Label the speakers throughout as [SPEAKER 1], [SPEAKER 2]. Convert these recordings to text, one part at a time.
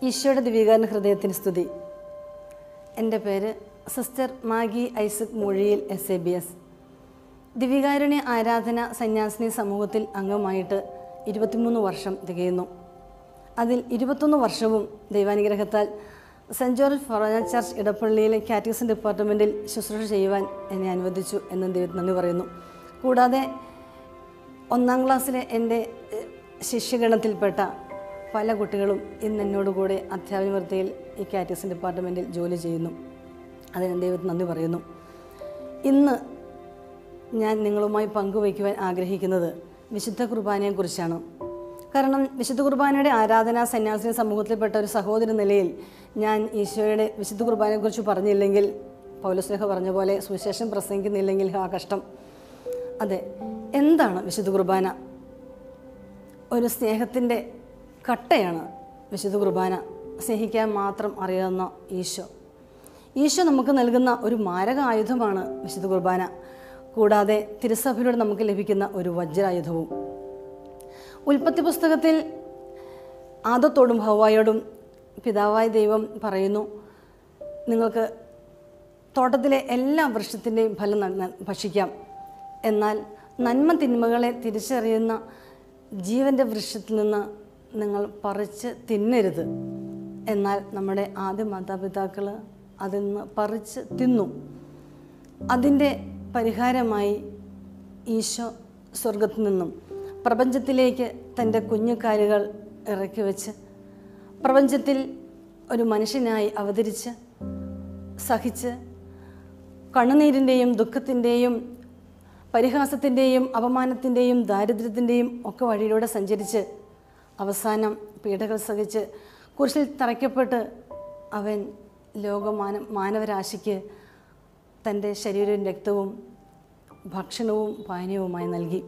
[SPEAKER 1] ഈശോയുടെ ദിവ്യകാരന ഹൃദയത്തിന് സ്തുതി എൻ്റെ പേര് സിസ്റ്റർ മാഗി ഐസക് മൊഴിയിൽ എസ് എ ബി എസ് ദിവ്യകാരുണ്യ ആരാധന സന്യാസിനി സമൂഹത്തിൽ അംഗമായിട്ട് ഇരുപത്തിമൂന്ന് വർഷം തികയുന്നു അതിൽ ഇരുപത്തൊന്ന് വർഷവും ദൈവാനുഗ്രഹത്താൽ സെൻറ് ജോർജ് ഫൊറോന ചർച്ച് ഇടപ്പള്ളിയിലെ കാറ്റഗറിസം ഡിപ്പാർട്ട്മെൻറ്റിൽ ശുശ്രൂഷ ചെയ്യുവാൻ എന്നെ അനുവദിച്ചു എന്ന് ദൈവത്തിന് നന്ദി പറയുന്നു കൂടാതെ ഒന്നാം ക്ലാസ്സിലെ എൻ്റെ എഹ്, ശിഷ്യഗണത്തിൽപ്പെട്ട പല കുട്ടികളും ഇന്ന് എന്നോട് കൂടെ അധ്യാപന വൃത്തിയിൽ ഈ കാറ്റഗറിസം ഡിപ്പാർട്ട്മെൻറ്റിൽ ജോലി ചെയ്യുന്നു അതിന് ദൈവത്തിന് നന്ദി പറയുന്നു ഇന്ന് ഞാൻ നിങ്ങളുമായി പങ്കുവയ്ക്കുവാൻ ആഗ്രഹിക്കുന്നത് വിശുദ്ധ കുർബാനയെക്കുറിച്ചാണ് കാരണം വിശുദ്ധ കുർബാനയുടെ ആരാധനാ സന്യാസിനി സമൂഹത്തിൽപ്പെട്ട ഒരു സഹോദര നിലയിൽ ഞാൻ ഈശോയുടെ വിശുദ്ധ കുർബാനയെക്കുറിച്ച് പറഞ്ഞില്ലെങ്കിൽ പൗലസ്ലേഹ പറഞ്ഞ പോലെ സുവിശേഷം പ്രസംഗിക്കുന്നില്ലെങ്കിൽ ആ കഷ്ടം അതെ എന്താണ് വിശുദ്ധ കുർബാന ഒരു സ്നേഹത്തിൻ്റെ കട്ടയാണ് വിശുദ്ധ കുർബാന സ്നേഹിക്കാൻ മാത്രം അറിയാവുന്ന ഈശോ ഈശോ നമുക്ക് നൽകുന്ന ഒരു മാരക ആയുധമാണ് വിശുദ്ധ കുർബാന കൂടാതെ തിരുസഭയിലൂടെ നമുക്ക് ലഭിക്കുന്ന ഒരു വജ്രായുധവും ഉൽപ്പത്തി പുസ്തകത്തിൽ ആദത്തോടും ഹവായോടും പിതാവായ ദൈവം പറയുന്നു നിങ്ങൾക്ക് തോട്ടത്തിലെ എല്ലാ വൃക്ഷത്തിൻ്റെയും ഫലം ന- ന- ഭക്ഷിക്കാം എന്നാൽ നന്മ തിന്മകളെ തിരിച്ചറിയുന്ന ജീവൻ്റെ വൃക്ഷത്തിൽ നിന്ന് നിങ്ങൾ പറിച്ച് തിന്നരുത് എന്നാൽ നമ്മുടെ ആദ്യ മാതാപിതാക്കൾ അതിൽ നിന്ന് പറിച്ച് തിന്നു അതിൻ്റെ പരിഹാരമായി ഈശോ സ്വർഗത്തിൽ നിന്നും പ്രപഞ്ചത്തിലേക്ക് തൻ്റെ കുഞ്ഞുകാലുകൾ ഇറക്കി വെച്ച് പ്രപഞ്ചത്തിൽ ഒരു മനുഷ്യനായി അവതരിച്ച് സഹിച്ച് കണ്ണുനീരിൻ്റെയും ദുഃഖത്തിൻ്റെയും പരിഹാസത്തിൻ്റെയും അപമാനത്തിൻ്റെയും ദാരിദ്ര്യത്തിൻ്റെയും ഒക്കെ വഴിയിലൂടെ സഞ്ചരിച്ച് അവസാനം പീഡകൾ സഹിച്ച് കുരിശിൽ തറയ്ക്കപ്പെട്ട് അവൻ ലോകമാന മാനവരാശിക്ക് തൻ്റെ ശരീരവും രക്തവും ഭക്ഷണവും പാനീയവുമായി നൽകി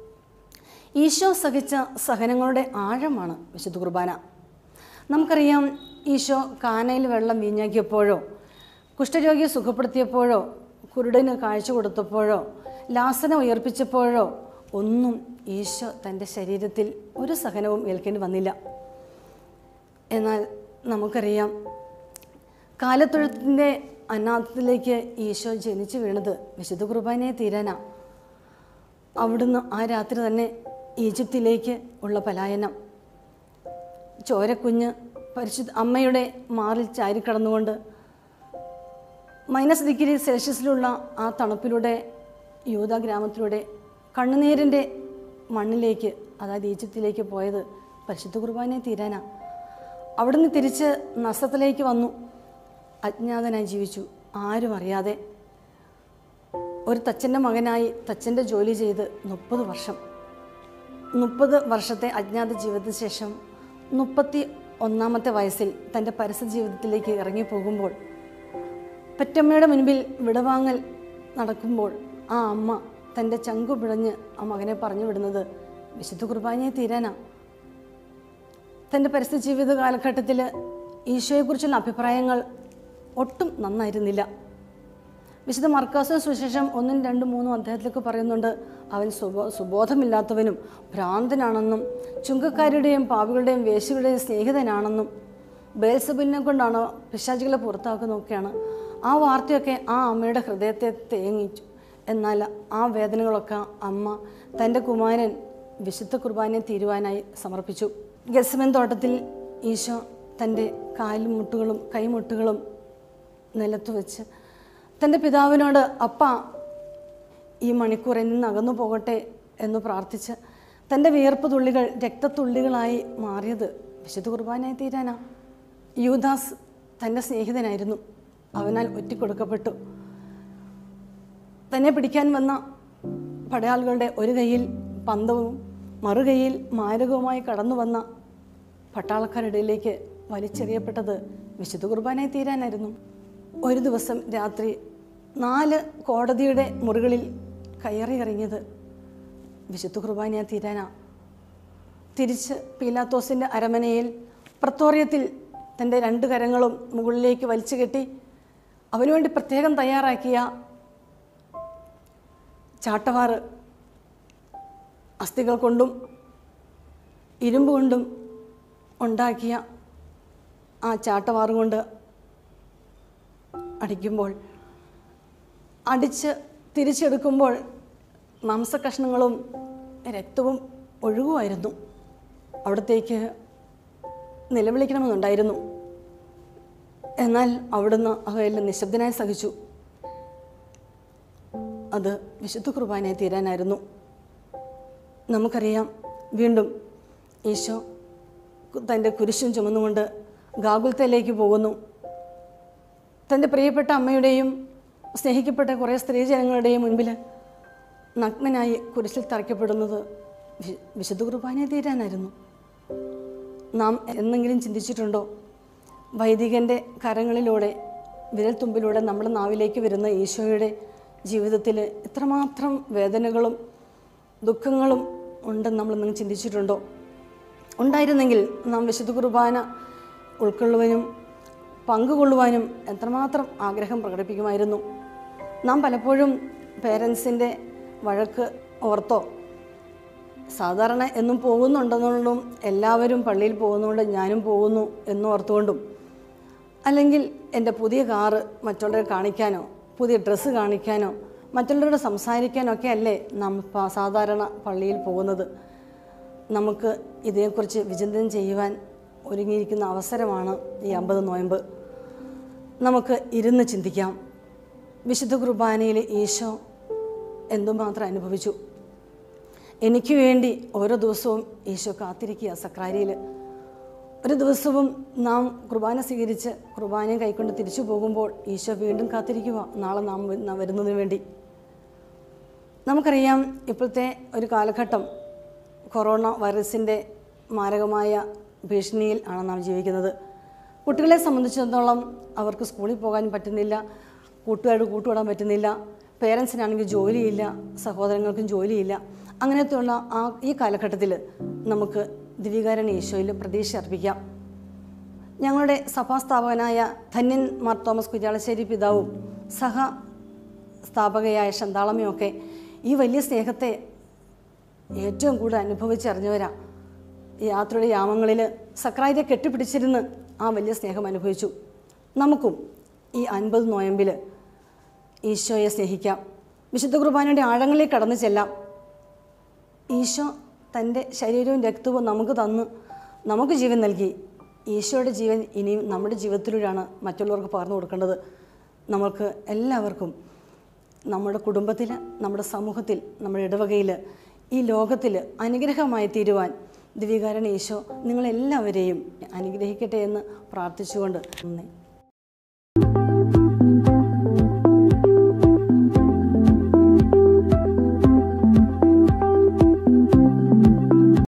[SPEAKER 1] ഈശോ സഹിച്ച സഹനങ്ങളുടെ ആഴമാണ് വിശുദ്ധ കുർബാന നമുക്കറിയാം ഈശോ കാനയിൽ വെള്ളം വീഞ്ഞാക്കിയപ്പോഴോ കുഷ്ഠരോഗിയെ സുഖപ്പെടുത്തിയപ്പോഴോ കുരുടന് കാഴ്ച കൊടുത്തപ്പോഴോ ലാസന ഉയർപ്പിച്ചപ്പോഴോ ഒന്നും ഈശോ തൻ്റെ ശരീരത്തിൽ ഒരു സഹനവും ഏൽക്കേണ്ടി വന്നില്ല എന്നാൽ നമുക്കറിയാം കാലത്തൊഴുത്തിൻ്റെ അനാഥത്തിലേക്ക് ഈശോ ജനിച്ചു വീണത് വിശുദ്ധ കുർബാനയെ തീരാനാ അവിടുന്ന് ആ രാത്രി തന്നെ ഈജിപ്തിലേക്ക് ഉള്ള പലായനം ചോരക്കുഞ്ഞ് പരിശുദ്ധ അമ്മയുടെ മാറിൽ ചാരിക്കടന്നുകൊണ്ട് മൈനസ് ഡിഗ്രി സെൽഷ്യസിലുള്ള ആ തണുപ്പിലൂടെ യൂത ഗ്രാമത്തിലൂടെ കണ്ണുനീരിൻ്റെ മണ്ണിലേക്ക് അതായത് ഈജിപ്തിലേക്ക് പോയത് പരിശുദ്ധ കുർബാനയെ തീരാനാ അവിടുന്ന് തിരിച്ച് നസത്തിലേക്ക് വന്നു അജ്ഞാതനായി ജീവിച്ചു ആരും അറിയാതെ ഒരു തച്ചൻ്റെ മകനായി തച്ചൻ്റെ ജോലി ചെയ്ത് മുപ്പത് വർഷം മുപ്പത് വർഷത്തെ അജ്ഞാത ജീവിതത്തിന് ശേഷം മുപ്പത്തി ഒന്നാമത്തെ വയസ്സിൽ തൻ്റെ പരസ്യ ജീവിതത്തിലേക്ക് ഇറങ്ങിപ്പോകുമ്പോൾ പെറ്റമ്മയുടെ മുൻപിൽ വിടവാങ്ങൽ നടക്കുമ്പോൾ ആ അമ്മ തൻ്റെ ചങ്കു പിടഞ്ഞ് ആ മകനെ പറഞ്ഞു വിടുന്നത് വിശുദ്ധ കുർബാനയെ തീരാനാ തൻ്റെ പരസ്യ ജീവിത കാലഘട്ടത്തിൽ ഈശോയെക്കുറിച്ചുള്ള അഭിപ്രായങ്ങൾ ഒട്ടും നന്നായിരുന്നില്ല വിശുദ്ധ മർക്കാസ് സുശേഷം ഒന്നും രണ്ടും മൂന്നും അദ്ദേഹത്തിലേക്ക് പറയുന്നുണ്ട് അവൻ സുബോ സുബോധമില്ലാത്തവനും ഭ്രാന്തനാണെന്നും ചുങ്കക്കാരുടെയും പാപികളുടെയും വേശികളുടെയും സ്നേഹിതനാണെന്നും ബേൽസബിലിനെ കൊണ്ടാണ് പിശാചികളെ പുറത്താക്കുന്നതൊക്കെയാണ് ആ വാർത്തയൊക്കെ ആ അമ്മയുടെ ഹൃദയത്തെ തേങ്ങിച്ചു എന്നാൽ ആ വേദനകളൊക്കെ അമ്മ തൻ്റെ കുമാരൻ വിശുദ്ധ കുർബാനയെ തീരുവാനായി സമർപ്പിച്ചു ഗസമൻ തോട്ടത്തിൽ ഈശോ തൻ്റെ കാൽമുട്ടുകളും കൈമുട്ടുകളും നിലത്ത് വെച്ച് തൻ്റെ പിതാവിനോട് അപ്പ ഈ മണിക്കൂർ എന്നിൽ നിന്ന് അകന്നു പോകട്ടെ എന്ന് പ്രാർത്ഥിച്ച് തൻ്റെ വിയർപ്പ് തുള്ളികൾ രക്തത്തുള്ളികളായി മാറിയത് വിശുദ്ധ കുർബാനയായി തീരാനാ യൂദാസ് തൻ്റെ സ്നേഹിതനായിരുന്നു അവനാൽ ഒറ്റിക്കൊടുക്കപ്പെട്ടു തന്നെ പിടിക്കാൻ വന്ന പടയാളികളുടെ ഒരു കൈയിൽ പന്തവും മറുകൈയിൽ മാരകവുമായി കടന്നു വന്ന പട്ടാളക്കാരുടെ ഇടയിലേക്ക് വലിച്ചെറിയപ്പെട്ടത് വിശുദ്ധ കുർബാനയായി തീരാനായിരുന്നു ഒരു ദിവസം രാത്രി നാല് കോടതിയുടെ മുറികളിൽ കയറി ഇറങ്ങിയത് വിശുദ്ധ കുർബാനയായി തീരാനാ തിരിച്ച് പീലാത്തോസിൻ്റെ അരമനയിൽ പ്രത്തോറിയത്തിൽ തൻ്റെ രണ്ട് കരങ്ങളും മുകളിലേക്ക് വലിച്ചു കെട്ടി അവനുവേണ്ടി പ്രത്യേകം തയ്യാറാക്കിയ ചാട്ടവാറ് അസ്ഥികൾ കൊണ്ടും ഇരുമ്പ് കൊണ്ടും ഉണ്ടാക്കിയ ആ ചാട്ടവാറ് കൊണ്ട് അടിക്കുമ്പോൾ അടിച്ച് തിരിച്ചെടുക്കുമ്പോൾ മാംസകഷ്ണങ്ങളും രക്തവും ഒഴുകുമായിരുന്നു അവിടത്തേക്ക് നിലവിളിക്കണമെന്നുണ്ടായിരുന്നു എന്നാൽ അവിടുന്ന് അവയെല്ലാം നിശബ്ദനായി സഹിച്ചു അത് വിശുദ്ധ കുർബാനയായി തീരാനായിരുന്നു നമുക്കറിയാം വീണ്ടും ഈശോ തൻ്റെ കുരിശും ചുമന്നുകൊണ്ട് ഗാകുൽത്തയിലേക്ക് പോകുന്നു തൻ്റെ പ്രിയപ്പെട്ട അമ്മയുടെയും സ്നേഹിക്കപ്പെട്ട കുറേ സ്ത്രീജനങ്ങളുടെയും മുൻപിൽ നഗ്നനായി കുരിശിൽ തറയ്ക്കപ്പെടുന്നത് വി- വിശുദ്ധ കുർബാനയെ തീരാനായിരുന്നു നാം എന്നെങ്കിലും ചിന്തിച്ചിട്ടുണ്ടോ വൈദികൻ്റെ കരങ്ങളിലൂടെ വിരൽത്തുമ്പിലൂടെ നമ്മുടെ നാവിലേക്ക് വരുന്ന ഈശോയുടെ ജീവിതത്തിൽ എത്രമാത്രം വേദനകളും ദുഃഖങ്ങളും ഉണ്ടെന്ന് നമ്മൾ നിങ്ങൾ ചിന്തിച്ചിട്ടുണ്ടോ ഉണ്ടായിരുന്നെങ്കിൽ നാം വിശുദ്ധ കുർബാന ഉൾക്കൊള്ളുവാനും പങ്കുകൊള്ളുവാനും എത്രമാത്രം ആഗ്രഹം പ്രകടിപ്പിക്കുമായിരുന്നു നാം പലപ്പോഴും പേരൻസിൻ്റെ വഴക്ക് ഓർത്തോ സാധാരണ എന്നും പോകുന്നുണ്ടെന്നുകൊണ്ടും എല്ലാവരും പള്ളിയിൽ പോകുന്നതുകൊണ്ട് ഞാനും പോകുന്നു എന്ന് ഓർത്തുകൊണ്ടും അല്ലെങ്കിൽ എൻ്റെ പുതിയ കാറ് മറ്റുള്ളവരെ കാണിക്കാനോ പുതിയ ഡ്രസ്സ് കാണിക്കാനോ മറ്റുള്ളവരോട് സംസാരിക്കാനോ ഒക്കെ അല്ലേ നാം പ- സാധാരണ പള്ളിയിൽ പോകുന്നത് നമുക്ക് ഇതിനെക്കുറിച്ച് വിചിന്തനം ചെയ്യുവാൻ ഒരുങ്ങിയിരിക്കുന്ന അവസരമാണ് ഈ അമ്പത് നോയമ്പ് നമുക്ക് ഇരുന്ന് ചിന്തിക്കാം വിശുദ്ധ കുർബാനയിൽ ഈശോ എന്തുമാത്രം അനുഭവിച്ചു എനിക്ക് വേണ്ടി ഓരോ ദിവസവും ഈശോ കാത്തിരിക്കുക സക്രാരിയിൽ ഒരു ദിവസവും നാം കുർബാന സ്വീകരിച്ച് കുർബാനയും കൈക്കൊണ്ട് തിരിച്ചു പോകുമ്പോൾ ഈശോ വീണ്ടും കാത്തിരിക്കുക നാളെ നാം വ- നാം വരുന്നതിന് വേണ്ടി നമുക്കറിയാം ഇപ്പോഴത്തെ ഒരു കാലഘട്ടം കൊറോണ വൈറസിൻ്റെ മാരകമായ ഭീഷണിയിൽ ആണ് നാം ജീവിക്കുന്നത് കുട്ടികളെ സംബന്ധിച്ചിടത്തോളം അവർക്ക് സ്കൂളിൽ പോകാൻ പറ്റുന്നില്ല കൂട്ടുകാരോട് കൂട്ടുകൂടാൻ പറ്റുന്നില്ല പേരൻസിനാണെങ്കിൽ ജോലിയില്ല സഹോദരങ്ങൾക്കും ജോലിയില്ല അങ്ങനത്തെയുള്ള ആ ഈ കാലഘട്ടത്തിൽ നമുക്ക് ദിവികാരൻ ഈശോയിൽ പ്രതീക്ഷ അർപ്പിക്കാം ഞങ്ങളുടെ സഭാസ്ഥാപകനായ ധന്യൻ മാർ തോമസ് കുര്യാളശ്ശേരി പിതാവും സഹ സ്ഥാപകയായ ശന്താളമ്മയൊക്കെ ഈ വലിയ സ്നേഹത്തെ ഏറ്റവും കൂടുതൽ അനുഭവിച്ചറിഞ്ഞവരാ ഈ യാത്രയുടെ യാമങ്ങളിൽ സക്രായിരെ കെട്ടിപ്പിടിച്ചിരുന്ന് ആ വലിയ സ്നേഹം അനുഭവിച്ചു നമുക്കും ഈ അൻപത് നോയമ്പിൽ ഈശോയെ സ്നേഹിക്കാം വിശുദ്ധ കുർബാനയുടെ ആഴങ്ങളിൽ കടന്നു ചെല്ലാം ഈശോ തൻ്റെ ശരീരവും രക്തവും നമുക്ക് തന്ന് നമുക്ക് ജീവൻ നൽകി ഈശോയുടെ ജീവൻ ഇനിയും നമ്മുടെ ജീവിതത്തിലൂടെയാണ് മറ്റുള്ളവർക്ക് പകർന്നു കൊടുക്കേണ്ടത് നമ്മൾക്ക് എല്ലാവർക്കും നമ്മുടെ കുടുംബത്തിൽ നമ്മുടെ സമൂഹത്തിൽ നമ്മുടെ ഇടവകയിൽ ഈ ലോകത്തിൽ അനുഗ്രഹമായി തീരുവാൻ ദിവികാരൻ ഈശോ നിങ്ങളെല്ലാവരെയും അനുഗ്രഹിക്കട്ടെ എന്ന് പ്രാർത്ഥിച്ചുകൊണ്ട് നന്ദി